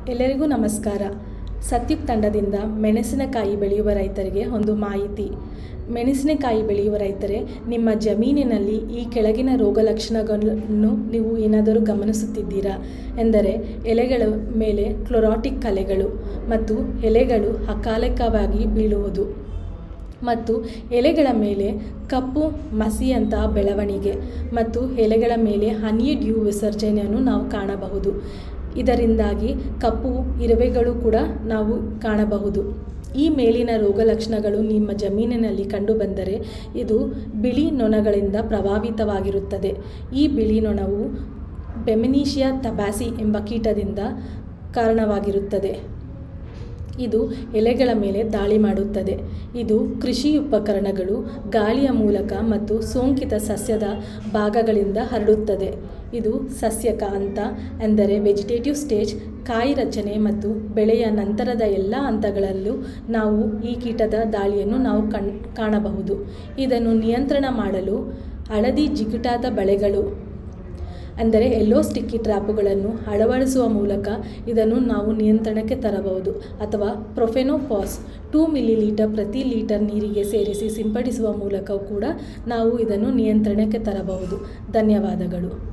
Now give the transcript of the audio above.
ಎಲ್ಲರಿಗೂ ನಮಸ್ಕಾರ ಸತ್ಯುಕ್ ತಂಡದಿಂದ ಮೆಣಸಿನಕಾಯಿ ಬೆಳೆಯುವ ರೈತರಿಗೆ ಒಂದು ಮಾಹಿತಿ ಮೆಣಸಿನಕಾಯಿ ಬೆಳೆಯುವ ರೈತರೇ ನಿಮ್ಮ ಜಮೀನಿನಲ್ಲಿ ಈ ಕೆಳಗಿನ ರೋಗ ಲಕ್ಷಣಗಳನ್ನು ನೀವು ಏನಾದರೂ ಗಮನಿಸುತ್ತಿದ್ದೀರಾ ಎಂದರೆ ಎಲೆಗಳ ಮೇಲೆ ಕ್ಲೊರಾಟಿಕ್ ಕಲೆಗಳು ಮತ್ತು ಎಲೆಗಳು ಅಕಾಲಿಕವಾಗಿ ಬೀಳುವುದು ಮತ್ತು ಎಲೆಗಳ ಮೇಲೆ ಕಪ್ಪು ಮಸಿಯಂತಹ ಬೆಳವಣಿಗೆ ಮತ್ತು ಎಲೆಗಳ ಮೇಲೆ ಹನಿ ಡ್ಯೂ ವಿಸರ್ಜನೆಯನ್ನು ನಾವು ಕಾಣಬಹುದು ಇದರಿಂದಾಗಿ ಕಪ್ಪು ಇರುವೆಗಳು ಕೂಡ ನಾವು ಕಾಣಬಹುದು ಈ ಮೇಲಿನ ರೋಗ ಲಕ್ಷಣಗಳು ನಿಮ್ಮ ಜಮೀನಿನಲ್ಲಿ ಕಂಡುಬಂದರೆ ಇದು ಬಿಳಿ ನೊಣಗಳಿಂದ ಪ್ರಭಾವಿತವಾಗಿರುತ್ತದೆ ಈ ಬಿಳಿ ನೊಣವು ಬೆಮಿನೀಷಿಯಾ ತಬಾಸಿ ಎಂಬ ಕೀಟದಿಂದ ಕಾರಣವಾಗಿರುತ್ತದೆ ಇದು ಎಲೆಗಳ ಮೇಲೆ ದಾಳಿ ಮಾಡುತ್ತದೆ ಇದು ಕೃಷಿ ಉಪಕರಣಗಳು ಗಾಳಿಯ ಮೂಲಕ ಮತ್ತು ಸೋಂಕಿತ ಸಸ್ಯದ ಭಾಗಗಳಿಂದ ಹರಡುತ್ತದೆ ಇದು ಸಸ್ಯಕ ಹಂತ ಎಂದರೆ ವೆಜಿಟೇಟಿವ್ ಸ್ಟೇಜ್ ಕಾಯಿ ರಚನೆ ಮತ್ತು ಬೆಳೆಯ ನಂತರದ ಎಲ್ಲ ಹಂತಗಳಲ್ಲೂ ನಾವು ಈ ಕೀಟದ ದಾಳಿಯನ್ನು ನಾವು ಕಣ್ ಕಾಣಬಹುದು ಇದನ್ನು ನಿಯಂತ್ರಣ ಮಾಡಲು ಹಳದಿ ಜಿಗುಟಾದ ಬಳೆಗಳು ಅಂದರೆ ಎಲ್ಲೋ ಸ್ಟಿಕ್ಕಿ ಟ್ರ್ಯಾಪುಗಳನ್ನು ಅಳವಡಿಸುವ ಮೂಲಕ ಇದನ್ನು ನಾವು ನಿಯಂತ್ರಣಕ್ಕೆ ತರಬಹುದು ಅಥವಾ ಪ್ರೊಫೆನೋಪಾಸ್ ಟೂ ಮಿಲಿ ಲೀಟರ್ ಪ್ರತಿ ಲೀಟರ್ ನೀರಿಗೆ ಸೇರಿಸಿ ಸಿಂಪಡಿಸುವ ಮೂಲಕ ಕೂಡ ನಾವು ಇದನ್ನು ನಿಯಂತ್ರಣಕ್ಕೆ ತರಬಹುದು ಧನ್ಯವಾದಗಳು